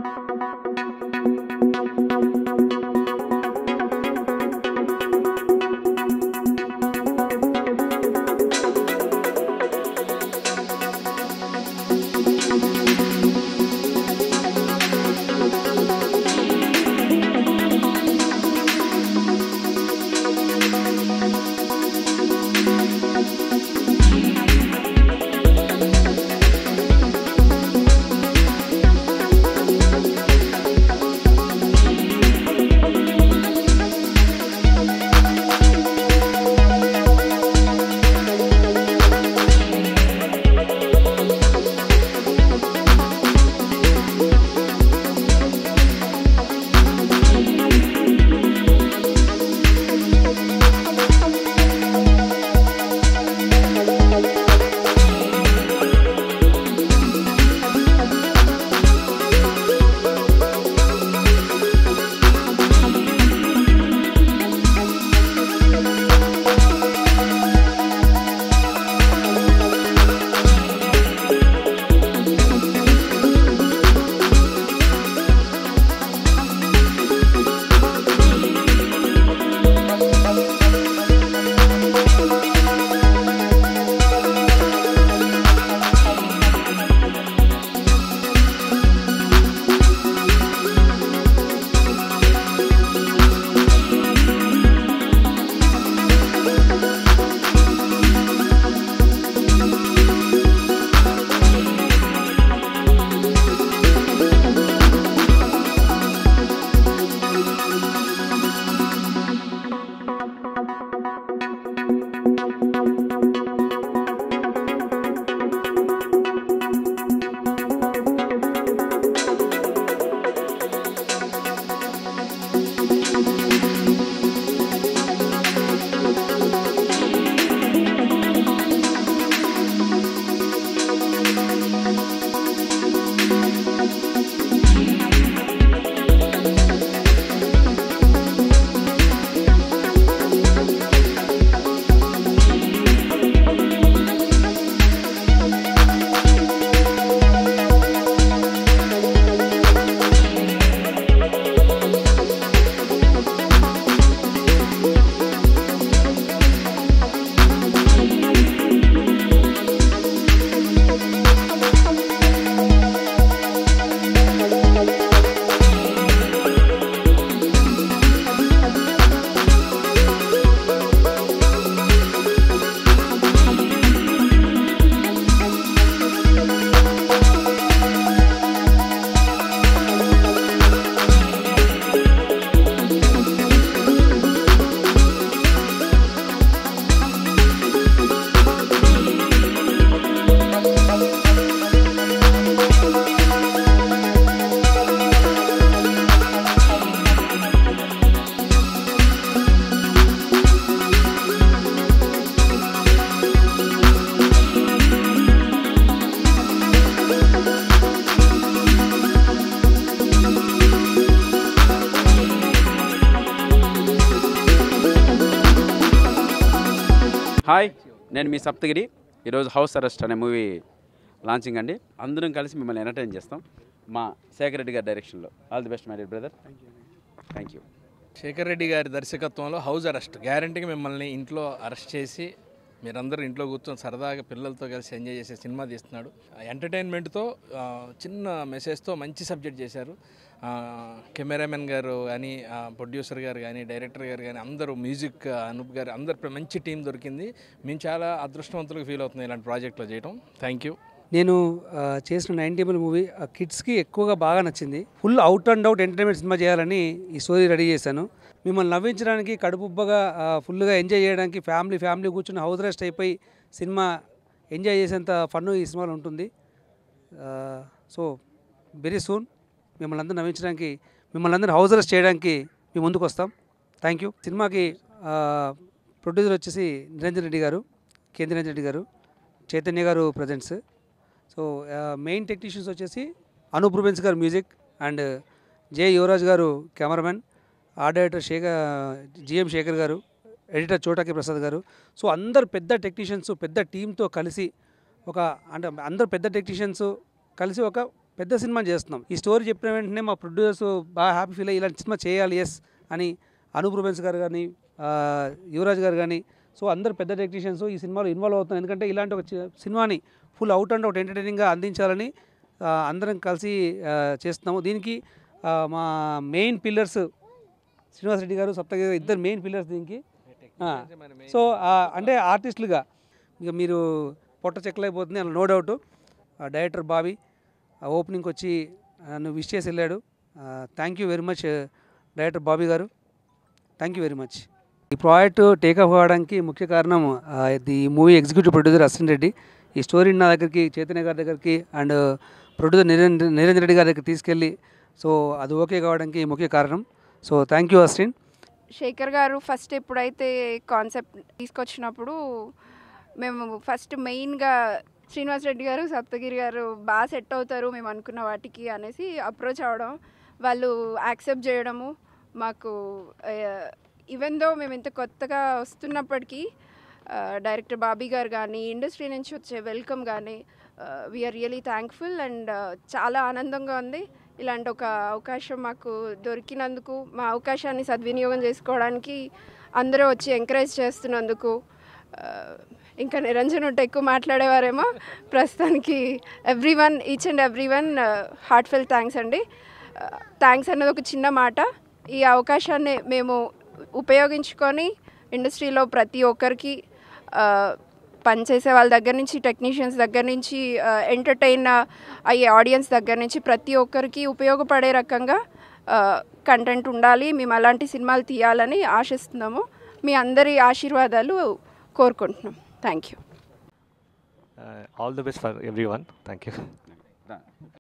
Hi నేను మీ సప్తగిరి ఈరోజు హౌస్ అరెస్ట్ అనే మూవీ లాంచింగ్ అండి అందరం కలిసి మిమ్మల్ని ఎంటర్టైన్ చేస్తాం మా శేఖర్ రెడ్డి గారి డైరెక్షన్లో all the best my dear brother thank you Shekhar Reddy గారి దర్శకత్వంలో హౌస్ అరెస్ట్ గ్యారంటీగా మిమ్మల్ని ఇంట్లో అరెస్ట్ చేసి మీరందరూ ఇంట్లో కూర్చొని సరదాగా పిల్లలతో కలిసి ఎంజాయ్ చేసే సినిమా తీస్తున్నాడు ఎంటర్టైన్మెంట్తో ఆ, చిన్న మెసేజ్తో మంచి సబ్జెక్ట్ చేశారు ఆ, కెమెరామెన్ గారు కానీ ఆ, ప్రొడ్యూసర్ గారు కానీ డైరెక్టర్ గారు కానీ అందరూ మ్యూజిక్ అనూప్ గారు అందరు మంచి టీం దొరికింది మేము చాలా అదృష్టవంతులుగా ఫీల్ అవుతున్నాం ఇలాంటి ప్రాజెక్ట్లో చేయడం థ్యాంక్ యూ నేను ఆ, చేసిన నైన్ టేబుల్ మూవీ ఆ కిడ్స్కి ఎక్కువగా బాగా నచ్చింది full out and out entertainment cinema చేయాలని ఈ స్టోరీ రెడీ చేశాను మిమ్మల్ని నవ్వించడానికి కడుపుబ్బగా ఆ, ఫుల్గా ఎంజాయ్ చేయడానికి ఫ్యామిలీ ఫ్యామిలీ కూర్చుని హౌస్ రెస్ట్ అయిపోయి సినిమా ఎంజాయ్ చేసేంత ఫన్ ఈ సినిమాలో ఉంటుంది సో వెరీ సూన్ మిమ్మల్ని అందరూ నవ్వించడానికి మిమ్మల్ని అందరూ హౌస్ రెస్ట్ చేయడానికి మేము ముందుకు వస్తాం థ్యాంక్ యూ సినిమాకి ప్రొడ్యూసర్ వచ్చేసి నిరంజన్ రెడ్డి గారు కే నిరంజన్ రెడ్డి గారు చైతన్య గారు ప్రజెంట్స్ సో మెయిన్ టెక్నీషియన్స్ వచ్చేసి అనూప్ రూబెన్స్ గారు మ్యూజిక్ అండ్ జే యువరాజ్ గారు cameraman art director Shekhar G M Shekhar గారు ఎడిటర్ చోటాకి ప్రసాద్ గారు సో అందరు పెద్ద టెక్నీషియన్స్ పెద్ద టీంతో కలిసి ఒక అంటే అందరు పెద్ద టెక్నీషియన్స్ కలిసి ఒక పెద్ద సినిమా చేస్తున్నాం ఈ స్టోరీ చెప్పిన వెంటనే మా ప్రొడ్యూసర్స్ బాగా హ్యాపీ ఫీల్ అయ్యి ఇలాంటి సినిమా చేయాలి ఎస్ అని అనూప్ రూబెన్స్ గారు కానీ ఆ, యువరాజ్ గారు కానీ సో అందరు పెద్ద టెక్నీషియన్స్ ఈ సినిమాలో ఇన్వాల్వ్ అవుతున్నారు ఎందుకంటే ఇలాంటి ఒక చి- సినిమాని ఫుల్ అవుట్ అండ్ అవుట్ ఎంటర్టైనింగ్గా అందించాలని ఆ, అందరం కలిసి ఆ, చేస్తున్నాము దీనికి ఆ, మా మెయిన్ పిల్లర్స్ శ్రీనివాస్ రెడ్డి గారు సప్తగిరి గారు ఇద్దరు మెయిన్ పిల్లర్స్ దీనికి ఆ, సో ఆ, అంటే ఆర్టిస్టులుగా ఇక మీరు పొట్ట చెక్కలైపోతుంది అలా నో డౌట్ డైరెక్టర్ బాబీ ఓపెనింగ్కి వచ్చి నన్ను విష్ చేసి వెళ్ళాడు thank you very much director Bobby గారు థ్యాంక్ యూ వెరీ మచ్ ఈ ప్రాజెక్ట్ టేకప్ అవ్వడానికి ముఖ్య కారణం ఆ, ఇది movie executive producer Ashwin Reddy ఈ స్టోరీని నా దగ్గరికి చైతన్య గారి దగ్గరికి అండ్ ప్రొడ్యూసర్ నిరంజన్ నిరంజన్ రెడ్డి గారి దగ్గరికి తీసుకెళ్ళి సో అది ఓకే కావడానికి ముఖ్య కారణం so thank you Ashwin Shekhar గారు ఫస్ట్ ఎప్పుడైతే కాన్సెప్ట్ తీసుకొచ్చినప్పుడు మేము ఫస్ట్ మెయిన్గా శ్రీనివాస్ రెడ్డి గారు సప్తగిరి గారు బాగా సెట్ అవుతారు మేము అనుకున్న వాటికి అనేసి అప్రోచ్ అవ్వడం వాళ్ళు యాక్సెప్ట్ చేయడము మాకు ఈవెన్ దో మేము ఇంత కొత్తగా వస్తున్నప్పటికీ డైరెక్టర్ బాబీ గారు కానీ ఇండస్ట్రీ నుంచి వచ్చే వెల్కమ్ కానీ వీఆర్ రియలీ థ్యాంక్ఫుల్ అండ్ చాలా ఆనందంగా ఉంది ఇలాంటి ఒక అవకాశం మాకు దొరికినందుకు మా అవకాశాన్ని సద్వినియోగం చేసుకోవడానికి అందరూ వచ్చి ఎంకరేజ్ చేస్తున్నందుకు ఆ, ఇంకా నిరంజన్ ఉంటే ఎక్కువ మాట్లాడేవారేమో ప్రస్తుతానికి every one each and every one heartfelt thanks అండి థ్యాంక్స్ అన్నది ఒక చిన్న మాట ఈ అవకాశాన్ని మేము ఉపయోగించుకొని ఇండస్ట్రీలో ప్రతి ఒక్కరికి ఆ, పనిచేసే వాళ్ళ దగ్గర నుంచి టెక్నీషియన్స్ దగ్గర నుంచి ఎంటర్టైన్ అయ్యే ఆడియన్స్ దగ్గర నుంచి ప్రతి ఒక్కరికి ఉపయోగపడే రకంగా కంటెంట్ ఉండాలి మేము అలాంటి సినిమాలు తీయాలని ఆశిస్తున్నాము మీ అందరి ఆశీర్వాదాలు కోరుకుంటున్నాం thank you Uh, all the best for everyone. Thank you. Done.